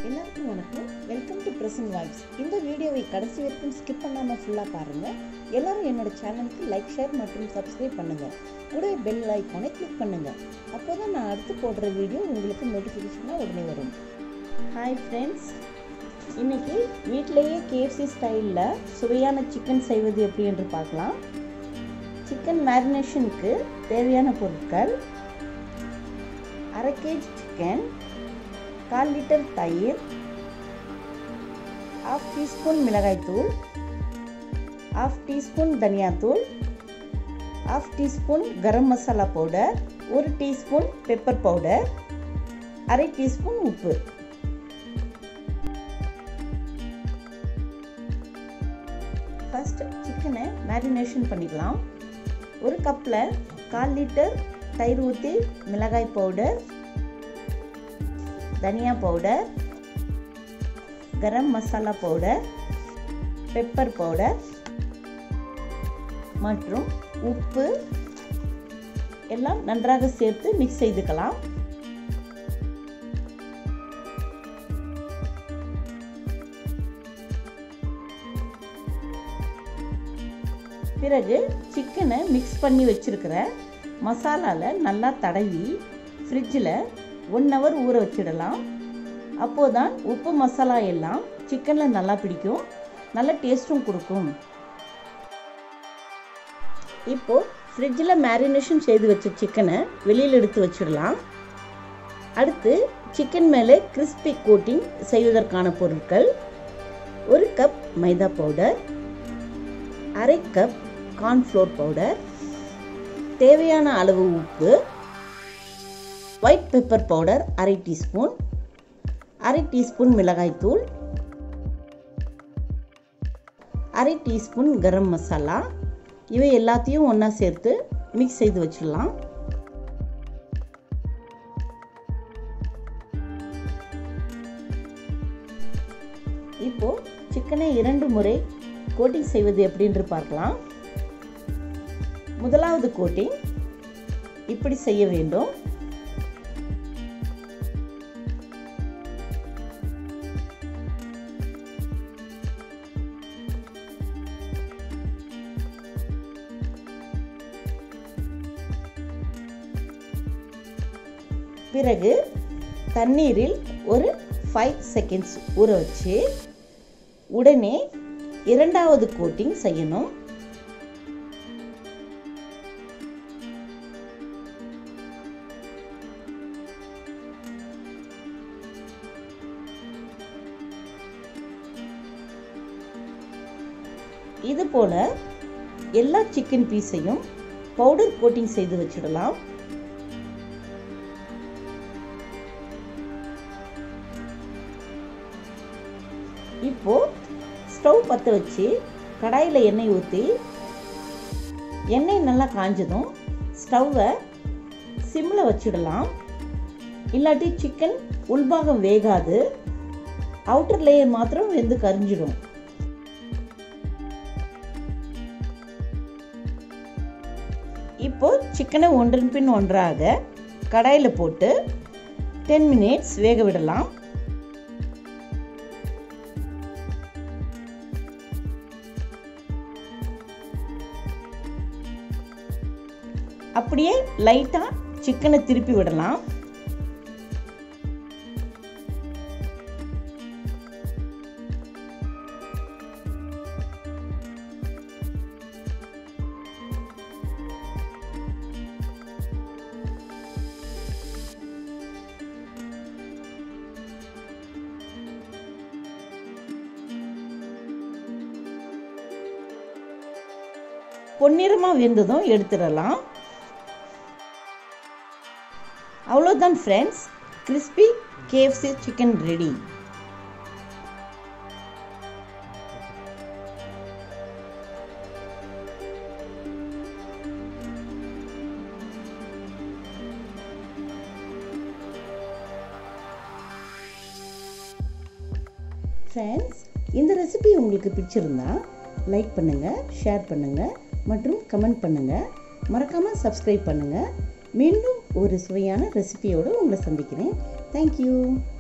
எல்லாருக்கும் வணக்கம் welcome to present vibes இந்த வீடியோவை கடைசி வரைக்கும் ஸ்கிப் பண்ணாமல் ஃபுல்லாக பாருங்கள் எல்லாரும் என்னோட சேனலுக்கு லைக் ஷேர் மற்றும் சப்ஸ்கிரைப் பண்ணுங்கள் கூடவே பெல் ஐக்கானை கிளிக் பண்ணுங்கள் அப்போ தான் நான் அடுத்து போடுற வீடியோ உங்களுக்கு நோட்டிஃபிகேஷனாக உடனே வரும் ஹாய் ஃப்ரெண்ட்ஸ் இன்னைக்கு வீட்டிலேயே கேஎஃப்சி ஸ்டைலில் சுவையான சிக்கன் செய்வது எப்படி என்று பார்க்கலாம் சிக்கன் மேரினேஷனுக்கு தேவையான பொருட்கள் அரை கேஜி சிக்கன் கால் லிட்டர் தயிர் ஆஃப் டீஸ்பூன் மிளகாய்த்தூள் ஆஃப் டீஸ்பூன் தனியாத்தூள் half teaspoon garam masala powder ஒரு டீஸ்பூன் பெப்பர் பவுடர் அரை டீஸ்பூன் உப்பு ஃபஸ்ட் சிக்கனை மேரினேஷன் பண்ணிக்கலாம் ஒரு கப்பில் கால் லிட்டர் தயிர் ஊற்றி மிளகாய் பவுடர் தனியா powder garam masala powder pepper powder மற்றும் உப்பு எல்லாம் நன்றாக சேர்த்து மிக்ஸ் செய்துக்கலாம் பிறகு சிக்கனை மிக்ஸ் பண்ணி வச்சிருக்கிற மசாலாவில் நல்லா தடவி ஃப்ரிட்ஜில் ஒன் ஹவர் ஊற வச்சிடலாம் அப்போதான் உப்பு மசாலா எல்லாம் சிக்கனில் நல்லா பிடிக்கும் நல்ல டேஸ்ட்டும் கொடுக்கும் இப்போ ஃப்ரிட்ஜில் மேரினேஷன் செய்து வச்ச சிக்கனை வெளியில் எடுத்து வச்சிடலாம் அடுத்து சிக்கன் மேலே கிறிஸ்பி கோட்டிங் செய்வதற்கான பொருட்கள் ஒரு கப் மைதா பவுடர் அரை கப் கார்ன்ஃப்ளோர் பவுடர் தேவையான அளவு உப்பு ஒயிட் பெப்பர் பவுடர் அரை டீஸ்பூன் அரை டீஸ்பூன் மிளகாய்த்தூள் அரை டீஸ்பூன் கரம் மசாலா இவை எல்லாத்தையும் ஒன்றா சேர்த்து மிக்ஸ் செய்து வச்சிடலாம் இப்போ சிக்கனை இரண்டு முறை கோட்டிங் செய்வது எப்படின்று பார்க்கலாம் முதலாவது கோட்டிங் இப்படி செய்ய வேண்டும் பிறகு தண்ணீரில் ஒரு ஃபைவ் செகண்ட்ஸ் ஊற வச்சு உடனே இரண்டாவது கோட்டிங் செய்யணும் இது போல எல்லா சிக்கன் பீஸையும் பவுடர் கோட்டிங் செய்து வச்சிடலாம் இப்போ ஸ்டவ் பற்ற வச்சு கடாயில் எண்ணெய் ஊற்றி எண்ணெய் நல்லா காஞ்சதும் ஸ்டவ்வை சிம்மில் வச்சிடலாம் இல்லாட்டி சிக்கன் உள்பாகம் வேகாது அவுட்டர் லேயர் மாத்திரம் வெந்து கரிஞ்சிடும் இப்போ சிக்கனை ஒன்றன் பின் ஒன்றாக கடாயில் போட்டு டென் மினிட்ஸ் வேக விடலாம் அப்படியே லைட்டாக சிக்கனை திருப்பி விடலாம் பொன்னிறமாக வெந்ததும் எடுத்துடலாம் அவ்வளோதான் friends crispy KFC chicken ready friends இந்த ரெசிபி உங்களுக்கு பிடிச்சிருந்தா லைக் பண்ணுங்கள் ஷேர் பண்ணுங்கள் மற்றும் கமெண்ட் பண்ணுங்கள் மறக்காமல் சப்ஸ்கிரைப் பண்ணுங்கள் மீண்டும் ஒரு சுவையான ரெசிபியோடு உங்களை சந்திக்கிறேன் தேங்க்யூ